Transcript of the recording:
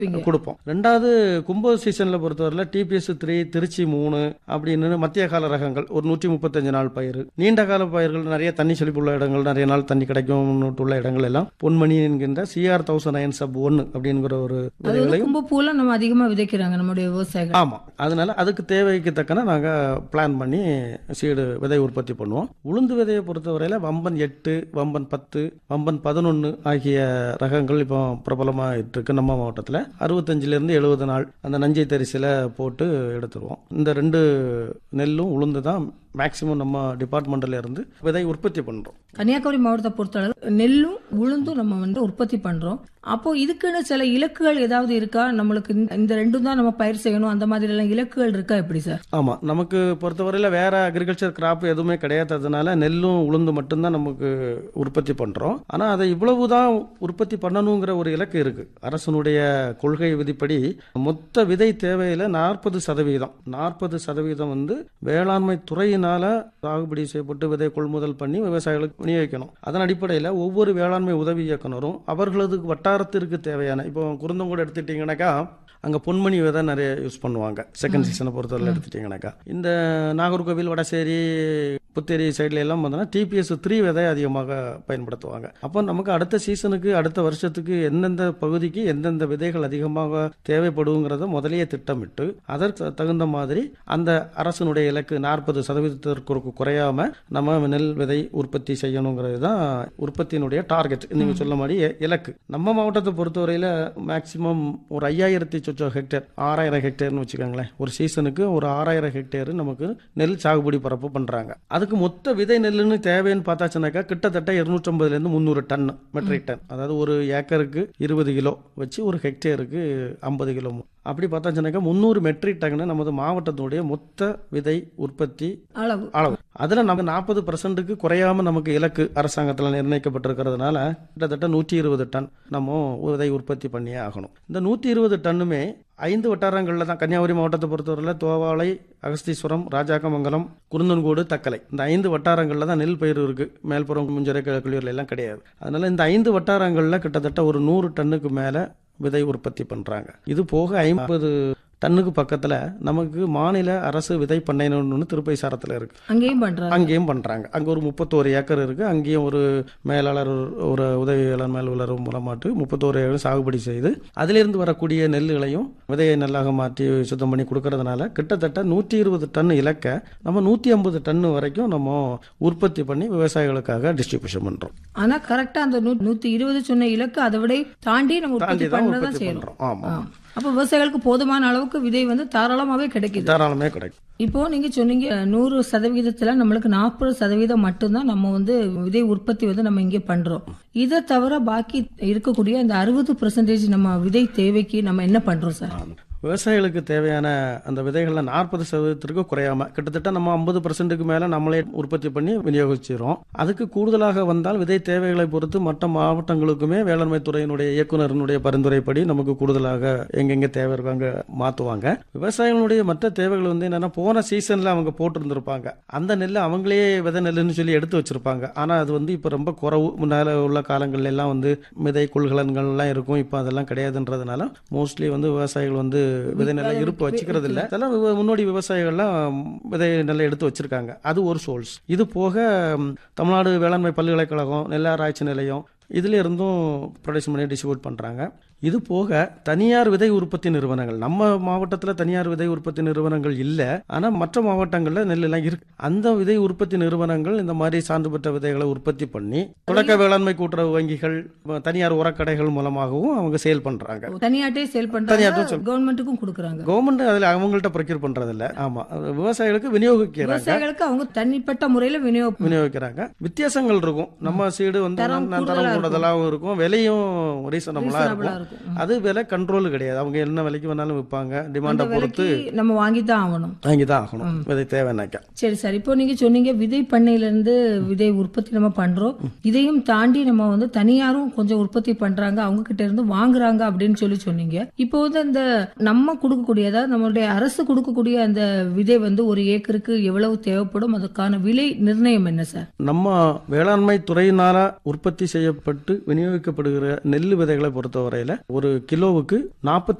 கொடுப்போம் ரெண்டாவது கும்ப சீசன்ல பொறுத்தவரையில டிபிஎஸ் த்ரீ திருச்சி மூணு அப்படின்னு மத்திய கால ரகங்கள் ஒரு நூற்றி முப்பத்தஞ்சு நாள் பயிர் நீண்ட கால பயிர்கள் நிறைய தண்ணி செழிப்புள்ள இடங்கள் நிறைய நாள் தண்ணி கிடைக்கும் உள்ள இடங்கள் எல்லாம் பொன்மணி என்கின்ற சிஆர் தௌசண்ட் நைன் சப் ஒன்னு அப்படிங்கிற ஒரு அது வந்து விதைகளையும் கும்பப்பூல நம்ம அதிகமா விதைக்கிறாங்க நம்முடைய விவசாயிகள் ஆமா அதனால அதுக்கு தேவைக்கு தக்கன நாங்க பிளான் பண்ணி சீடு விதை உற்பத்தி பண்ணுவோம் உளுந்து விதையை பொறுத்தவரையில வம்பன் எட்டு வம்பன் பத்து வம்பன் பதினொன்னு ஆகிய ரகங்கள் இப்போ பிரபலமாயிட்டு இருக்கு நம்ம மாவட்டத்துல அறுபத்தஞ்சுல இருந்து எழுபது நாள் அந்த நஞ்சை தரிசில போட்டு எடுத்துருவோம் இந்த ரெண்டு நெல்லும் உளுந்து தான் மேக்சிமம் நம்ம டிபார்ட்மெண்ட்ல இருந்து விதை உற்பத்தி பண்றோம் கன்னியாகுமரி மாவட்டத்தை பொறுத்தளவு நெல்லும் உளுந்தும் நம்ம வந்து உற்பத்தி பண்றோம் அப்போ இதுக்குன்னு சில இலக்குகள் ஏதாவது இருக்கா நம்மளுக்கு இந்த- இந்த ரெண்டும் தான் நம்ம பயிர் செய்யணும் அந்த மாதிரி எல்லாம் இலக்குகள் இருக்கா எப்படி சார் ஆமா நமக்கு பொறுத்தவரையில வேற அக்ரிகல்ச்சர் கிராப் எதுவுமே கிடையாததுனால நெல்லும் உளுந்து மட்டும்தான் நமக்கு உற்பத்தி பண்றோம் ஆனா அதை இவ்வளவுதான் உற்பத்தி பண்ணணுங்கிற ஒரு இலக்கு இருக்கு அரசனுடைய கொள்கை விதிப்படி மொத்த விதை தேவையில நாற்பது சதவீதம் நாற்பது சதவீதம் வந்து வேளாண்மை துறையினால சாகுபடி செய்யப்பட்டு விதை கொள்முதல் பண்ணி விவசாயிகளுக்கு விநியோகிக்கணும் அதன் அடிப்படையில் ஒவ்வொரு வேளாண்மை உதவி இயக்குனரும் அவர்களது வட்டாரத்திற்கு தேவையான இப்போ குருந்தங்கோடு எடுத்துட்டீங்கன்னாக்கா அங்கே பொன்மணி விதை நிறைய யூஸ் பண்ணுவாங்க செகண்ட் சீசனை பொறுத்தவரை எடுத்துட்டீங்கன்னாக்கா இந்த நாகர்கோவில் வடசேரி புத்தேரி சைட்ல எல்லாம் பார்த்தோன்னா டிபிஎஸ் த்ரீ விதை அதிகமாக பயன்படுத்துவாங்க அப்போ நமக்கு அடுத்த சீசனுக்கு அடுத்த வருஷத்துக்கு எந்தெந்த பகுதிக்கு எந்தெந்த விதைகள் அதிகமாக தேவைப்படுங்கிறத முதலையே திட்டமிட்டு அதற்கு தகுந்த மாதிரி அந்த அரசனுடைய இலக்கு நாற்பது சதவீதத்திற்கு குறையாம நம்ம நெல் விதை உற்பத்தி செய்யணுங்கிறது தான் உற்பத்தியினுடைய டார்கெட் நீங்க சொல்ல மாதிரி இ- இலக்கு நம்ம மாவட்டத்தை பொறுத்தவரையில மேக்சிமம் ஒரு ஐயாயிரத்தி சொச்சம் ஹெக்டேர் ஆறாயிரம் ஹெக்டேர்னு வச்சுக்கோங்களேன் ஒரு சீசனுக்கு ஒரு ஆறாயிரம் ஹெக்டேர் நமக்கு நெல் சாகுபடி பரப்பு பண்றாங்க அதுக்கு மொத்த விதை நெல்லுன்னு தேவைன்னு பார்த்தாச்சுனாக்கா கிட்டத்தட்ட இருநூற்றம்பதுல இருந்து முந்நூறு டன் மெட்ரிக் டன் அதாவது ஒரு ஏக்கருக்கு இருபது கிலோ வச்சு ஒரு ஹெக்டேருக்கு ஐம்பது கிலோ அப்படி பார்த்தாச்சுனாக்கா முந்நூறு மெட்ரிக் டன்னு நமது மாவட்டத்தினுடைய மொத்த விதை உற்பத்தி அளவு அளவு அதுல நமக்கு நாற்பது பர்சன்ட்டுக்கு குறையாம நமக்கு இலக்கு அரசாங்கத்தில் நிர்ணயிக்கப்பட்டிருக்கிறதுனால கிட்டத்தட்ட நூற்றி இருபது டன் நம்ம விதை உற்பத்தி பண்ணியே ஆகணும் இந்த நூற்றி இருபது டன்னுமே ஐந்து வட்டாரங்களில் தான் கன்னியாகுமரி மாவட்டத்தை பொறுத்தவரையில் தோவாளை அகஸ்தீஸ்வரம் ராஜாக்கமங்கலம் குருந்தன்கோடு தக்கலை இந்த ஐந்து வட்டாரங்களில் தான் நெல் பயிர் இருக்கு மேல்புறம் முஞ்சரை கிழக்குளியூர்ல எல்லாம் கிடையாது அதனால இந்த ஐந்து வட்டாரங்களில் கிட்டத்தட்ட ஒரு நூறு டன்னுக்கு மேலே விதை உற்பத்தி பண்றாங்க இது போக ஐம்பது டன்னுக்கு பக்கத்துல நமக்கு மாநில அரசு விதை பண்ணைன்னு திருப்பை சாரத்தில் இருக்கு அங்கேயும் பண்றாங்க அங்கேயும் பண்றாங்க அங்க ஒரு முப்பத்தோரு ஏக்கர் இருக்கு அங்கேயும் ஒரு மேலாளர் ஒரு உதவியாளர் மேலுள்ளர் மூலமாட்டு முப்பத்தோரு ஏக்கர் சாகுபடி செய்து அதிலிருந்து வரக்கூடிய நெல்லுகளையும் விதையை நெல்லாக மாற்றி சுத்தம் பண்ணி கொடுக்கறதுனால கிட்டத்தட்ட நூற்றி இருபது டன் இலக்க நம்ம நூற்றி ஐம்பது டன் வரைக்கும் நம்ம உற்பத்தி பண்ணி விவசாயிகளுக்காக டிஸ்ட்ரிபியூஷன் பண்றோம் ஆனா கரெக்டா அந்த நூ- நூத்தி இருபது சொன்ன இலக்கு அதை விட தாண்டி நம்ம தாண்டி உற்பத்தி தான் பண்ணதான் உற்பத்தி செய்யறோம் பண்றோம் ஆமா ஆ. அப்ப விவசாயிகளுக்கு போதுமான அளவுக்கு விதை வந்து தாராளமாவே கிடைக்குது தாராளமே கிடைக்கும் இப்போ நீங்க சொன்னீங்க நூறு சதவீதத்துல நம்மளுக்கு நாற்பது சதவீதம் மட்டும்தான் நம்ம வந்து விதை உற்பத்தி வந்து நம்ம இங்கே பண்றோம் இதை தவிர பாக்கி இருக்கக்கூடிய அந்த அறுபது பெர்சன்டேஜ் நம்ம விதை தேவைக்கு நம்ம என்ன பண்றோம் சார் விவசாயிகளுக்கு தேவையான அந்த விதைகளில் நாற்பது சதவீதத்திற்கு குறையாம கிட்டத்தட்ட நம்ம ஐம்பது பர்சன்ட்டுக்கு மேல நம்மளே உற்பத்தி பண்ணி விநியோகிச்சிரும் அதுக்கு கூடுதலாக வந்தால் விதை தேவைகளை பொறுத்து மற்ற மாவட்டங்களுக்குமே வேளாண்மை துறையினுடைய இயக்குனரினுடைய பரிந்துரைப்படி நமக்கு கூடுதலாக எங்கெங்க தேவை இருக்கோ அங்க மாத்துவாங்க விவசாயிகளுடைய மற்ற தேவைகள் வந்து என்னன்னா போன சீசன்ல அவங்க போட்டிருந்திருப்பாங்க அந்த நெல்லை அவங்களே விதை நெல்லுன்னு சொல்லி எடுத்து வச்சிருப்பாங்க ஆனா அது வந்து இப்ப ரொம்ப குறவு முன்னால உள்ள காலங்கள்ல எல்லாம் வந்து விதை கொள்கலன்கள் எல்லாம் இருக்கும் இப்போ அதெல்லாம் கிடையாதுன்றதுனால மோஸ்ட்லி வந்து விவசாயிகள் வந்து விதை நெல்லை இருப்பு வச்சுக்கிறது இல்ல அதெல்லாம் விவ- முன்னோடி விவசாயிகள்லாம் விதை நெல்லை எடுத்து வச்சிருக்காங்க அது ஒரு சோர்ஸ் இது போக ம், தமிழ்நாடு வேளாண்மை பல்கலைக்கழகம் நெல்லாராய்ச்சி நிலையம் இதுல இருந்தும் ப்ரொடக்ஷன் பண்ணி டிஸ்ட்ரிபியூட் பண்றாங்க இது போக தனியார் விதை உற்பத்தி நிறுவனங்கள் நம்ம மாவட்டத்தில் தனியார் விதை உற்பத்தி நிறுவனங்கள் இல்லை ஆனால் மற்ற மாவட்டங்களில் நெல் எல்லாம் இருக்கு அந்த விதை உற்பத்தி நிறுவனங்கள் இந்த மாதிரி சான்று பெற்ற விதைகளை உற்பத்தி பண்ணி தொடக்க வேளாண்மை கூட்டுறவு வங்கிகள் தனியார் உரக்கடைகள் மூலமாகவும் அவங்க சேல் பண்றாங்க தனியாட்டே சேல் தனியாட்டும் பண்றாங்க sell- கவர்மெண்ட்டுக்கும் கொடுக்குறாங்க கவர்மெண்ட் அதில் அவங்கள்ட்ட ப்ரொக்யூர் பண்றது இல்ல ஆமா அது விவசாயிகளுக்கு விநியோகிக்கிறாங்க விவசாயிகளுக்கு அவங்க தனிப்பட்ட முறையில விநியோகம் விநியோகிக்கிறாங்க வித்தியாசங்கள் இருக்கும் நம்ம சீடு வந்து தரம் ந- கூடுதலா தரம் கூடுதலாகவும் இருக்கும் விலையும் ரீசனபிளா reasonable-ஆ இருக்கும் இருக்கும் அது விலை கண்ட்ரோல் கிடையாது அவங்க என்ன விலைக்கு வேணாலும் விற்பாங்க அந்த டிமாண்டை பொறுத்து விலைக்கு நம்ம வாங்கி தான் ஆகணும் வாங்கி தான் ஆகணும் விதை தேவைன்னாக்கா சரி சார் இப்போ நீங்க சொன்னீங்க விதை பண்ணையில இருந்து விதை உற்பத்தி நம்ம பண்றோம் இதையும் தாண்டி நம்ம வந்து தனியாரும் கொஞ்சம் உற்பத்தி பண்றாங்க அவங்க கிட்ட இருந்து வாங்குறாங்க அப்படின்னு சொல்லி சொன்னீங்க இப்போ வந்து அந்த நம்ம கொடுக்கக்கூடிய அதாவது நம்மளுடைய அரசு கொடுக்கக்கூடிய அந்த விதை வந்து ஒரு ஏக்கருக்கு எவ்வளவு தேவைப்படும் அதுக்கான விலை நிர்ணயம் என்ன சார் நம்ம வேளாண்மை துறையினால உற்பத்தி செய்யப்பட்டு விநியோகிக்கப்படுகிற நெல் விதைகளை பொறுத்தவரையில ஒரு கிலோவுக்கு நாற்பத்தி